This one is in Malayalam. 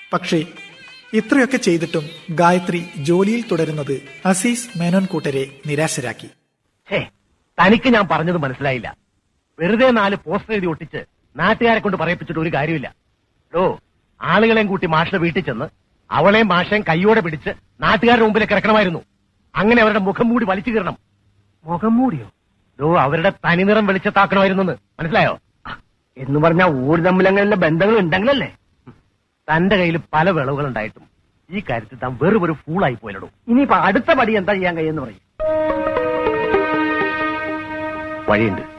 പക്ഷേ ഇത്രയൊക്കെ ചെയ്തിട്ടും ഗായത്രി ജോലിയിൽ തുടരുന്നത് അസീസ് മേനോൻ കൂട്ടരെ നിരാശരാക്കി ഹേ തനിക്ക് ഞാൻ പറഞ്ഞത് മനസ്സിലായില്ല വെറുതെ നാല് പോസ്റ്റർ എഴുതി ഒട്ടിച്ച് നാട്ടുകാരെ കൊണ്ട് പറയിപ്പിച്ചിട്ട് ഒരു കാര്യമില്ല ഓ ആളുകളെയും കൂട്ടി മാഷിന്റെ വീട്ടിൽ ചെന്ന് അവളെയും മാഷയും കൈയോടെ പിടിച്ച് നാട്ടുകാരുടെ മുമ്പിലേക്ക് ഇറക്കണമായിരുന്നു അങ്ങനെ അവരുടെ മുഖം മൂടി വലിച്ചു കീറണം മുഖം മൂടിയോ ഓ അവരുടെ തനിനിറം വെളിച്ചത്താക്കണമായിരുന്നു മനസ്സിലായോ എന്ന് പറഞ്ഞാൽ ഊര് തമ്മിലങ്ങനെയുള്ള ബന്ധങ്ങൾ ഉണ്ടെങ്കിലല്ലേ തന്റെ കയ്യിൽ പല വിളവുകൾ ഉണ്ടായിട്ടും ഈ കാര്യത്തിൽ താൻ വെറും ഒരു ഫൂളായി പോയില്ലടോ ഇനിയിപ്പോ അടുത്ത പടി എന്താ ചെയ്യാൻ കഴിയുമെന്ന് പറയും വഴിയുണ്ട്